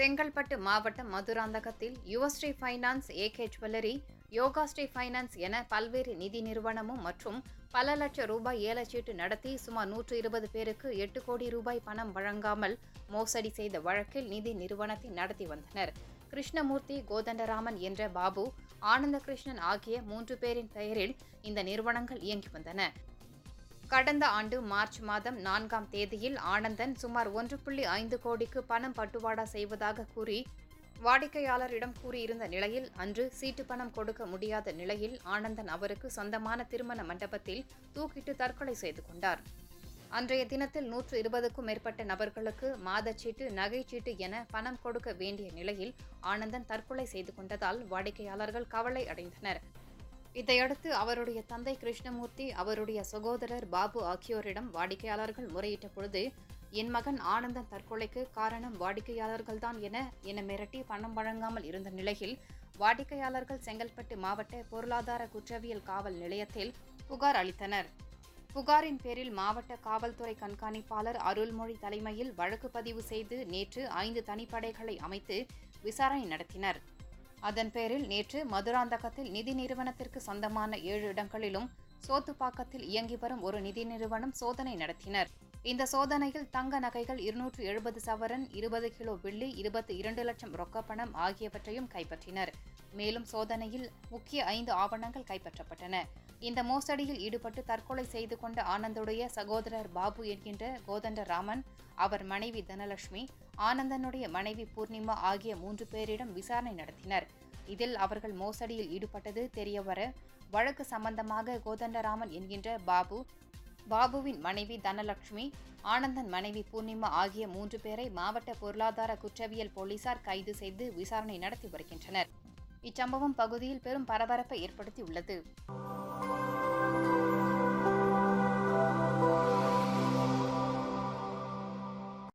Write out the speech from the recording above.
செங்கல்பட்டு மாவட்டம் மதுராந்தகத்தில் Yuvashree finance AK jewellery Yogashree finance என பல்வேறு நிதி நிறுவனமும் மற்றும் பல லட்சம் ரூபாய் ஏலச்சீட்டு நடத்தி சுமார் நூற்று இருபது பேருக்கு எட்டு கோடி ரூபாய் பணம் வழங்காமல் மோசடி செய்த வழக்கில் நிதி நிறுவனத்தை நடத்தி வந்தனர் கிருஷ்ணமூர்த்தி கோதண்டராமன் என்ற பாபு ஆனந்த கிருஷ்ணன் ஆகிய மூன்று பேரின் பெயரில் இந்த நிறுவனங்கள் இயங்கி வந்தன கடந்த ஆண்டு மார்ச் மாதம் நான்காம் தேதியில் ஆனந்தன் சுமார் ஒன்று புள்ளி ஐந்து கோடிக்கு பணம் பட்டுவாடா செய்வதாக கூறி வாடிக்கையாளரிடம் கூறியிருந்த நிலையில் அன்று சீட்டு பணம் கொடுக்க முடியாத நிலையில் ஆனந்தன் அவருக்கு சொந்தமான திருமண மண்டபத்தில் தூக்கிட்டு தற்கொலை செய்து கொண்டார் அன்றைய தினத்தில் நூற்று இருபதுக்கும் மேற்பட்ட நபர்களுக்கு மாதச்சீட்டு நகைச்சீட்டு என பணம் கொடுக்க வேண்டிய நிலையில் ஆனந்தன் தற்கொலை செய்து கொண்டதால் வாடிக்கையாளர்கள் கவலை அடைந்தனர் இதையடுத்து அவருடைய தந்தை கிருஷ்ணமூர்த்தி அவருடைய சகோதரர் பாபு ஆகியோரிடம் வாடிக்கையாளர்கள் முறையிட்ட பொழுது என் மகன் ஆனந்தன் தற்கொலைக்கு காரணம் வாடிக்கையாளர்கள்தான் என என மிரட்டி பணம் வழங்காமல் இருந்த நிலையில் வாடிக்கையாளர்கள் செங்கல்பட்டு மாவட்ட பொருளாதார குற்றவியல் காவல் நிலையத்தில் புகார் அளித்தனர் புகாரின் பேரில் மாவட்ட காவல்துறை கண்காணிப்பாளர் அருள்மொழி தலைமையில் வழக்கு பதிவு செய்து நேற்று ஐந்து தனிப்படைகளை அமைத்து விசாரணை நடத்தினர் அதன் பேரில் நேற்று மதுராந்தகத்தில் நிதி நிறுவனத்திற்கு சொந்தமான ஏழு இடங்களிலும் சோத்துப்பாக்கத்தில் இயங்கி வரும் ஒரு நிதி நிறுவனம் சோதனை நடத்தினர் இந்த சோதனையில் தங்க நகைகள் இருநூற்று எழுபது சவரன் இருபது கிலோ வெள்ளி இருபத்தி இரண்டு லட்சம் ரொக்கப்பணம் ஆகியவற்றையும் கைப்பற்றினர் மேலும் சோதனையில் முக்கிய ஐந்து ஆவணங்கள் கைப்பற்றப்பட்டன இந்த மோசடியில் ஈடுபட்டு தற்கொலை செய்து கொண்ட ஆனந்துடைய சகோதரர் பாபு என்கின்ற கோதண்டராமன் அவர் மனைவி தனலட்சுமி ஆனந்தனுடைய மனைவி பூர்ணிமா ஆகிய மூன்று பேரிடம் விசாரணை நடத்தினர் இதில் அவர்கள் மோசடியில் ஈடுபட்டது தெரியவர வழக்கு சம்பந்தமாக கோதண்டராமன் என்கின்ற பாபு பாபுவின் மனைவி தனலட்சுமி ஆனந்தன் மனைவி பூர்ணிமா ஆகிய மூன்று பேரை மாவட்ட பொருளாதார குற்றவியல் போலீசார் கைது செய்து விசாரணை நடத்தி வருகின்றனர் இச்சம்பவம் பகுதியில் பெரும் பரபரப்பை ஏற்படுத்தியுள்ளது